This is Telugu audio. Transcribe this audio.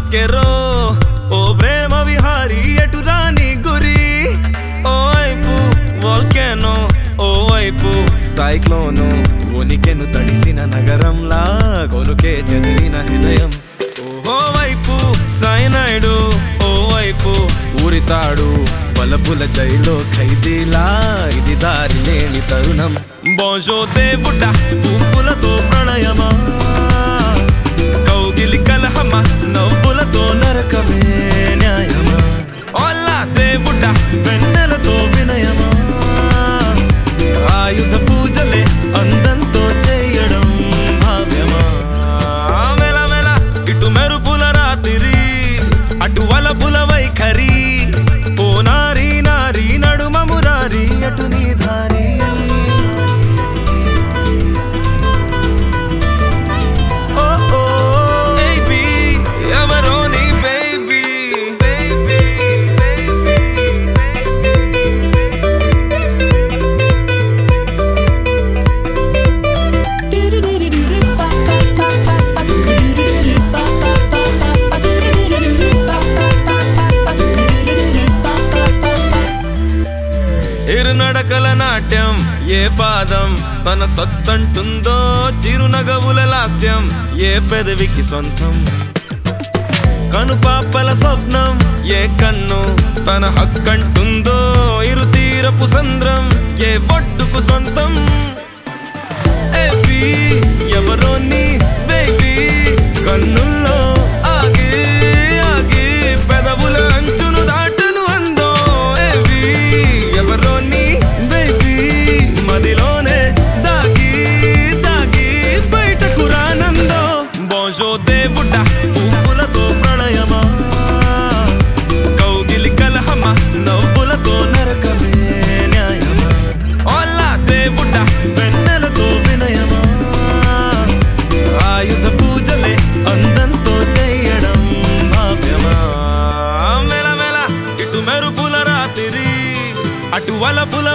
దొక్కెరో ఓ ప్రేమ విహారీ ఎటు రాని గురి ఓ వైపు వాల్కెనో ఓ వైపు సైక్లోను ఉనికెను తడిసిన నగరంలా కొనుకే చెదిరిన హృదయం ఓ వైపు సైనాయుడు ఓ వైపు ఊరితాడు బలపుల జైలో ఖైదీలా ఇది దారి లేని తరుణం బోజో దేవుడ పువ్వులతో ప్రణయమా కౌగిలి కలహమ నవ్వులతో నరకమే న్యాయమా ఓలా దేవుడ వెన్నెలతో వినయమా ఆయుధ పూజలే అందంతో చేయడం భావ్యమా మెల మెల ఇటు మెరుపుల రాత్రి అటు వలపుల వైఖరి ఓ నారీ నారీ నడుమ మురారి అటు నీ ధారి ఓ ఓ బేబీ ఎవరో నీ బేబీ ఇరునడకల నాట్యం ఏ పాదం తన సత్తంటుందో చిరునగవుల లాస్యం ఏ పెదవికి సొంతం కనుపాపల స్వప్నం ఏ కన్ను తన హక్కంటుందో ఇరు తీరపు సంద్రం ఏ ఒడ్డుకు సొంతం ఏపీ ఎవరో నీ బేబీ కన్నుల్లో ఆగి ఆగి పెదవుల అంచును దాటును అందో ఏవి ఎవరో నీ బేబీ మదిలోనే దాగి దాగి బయటకు రానందో బోజో దేవుడ పువ్వులతో ప్రణయమా కౌగిలి కలహమ నవ్వులతో నరకమే న్యాయమా ఓలా దేవుడ వెన్నెలతో వినయమా ఆయుధ పూజలే అందంతో చేయడం భావ్యమా మెల మెల ఇటు మెరుపుల రాత్రి అటు వలపుల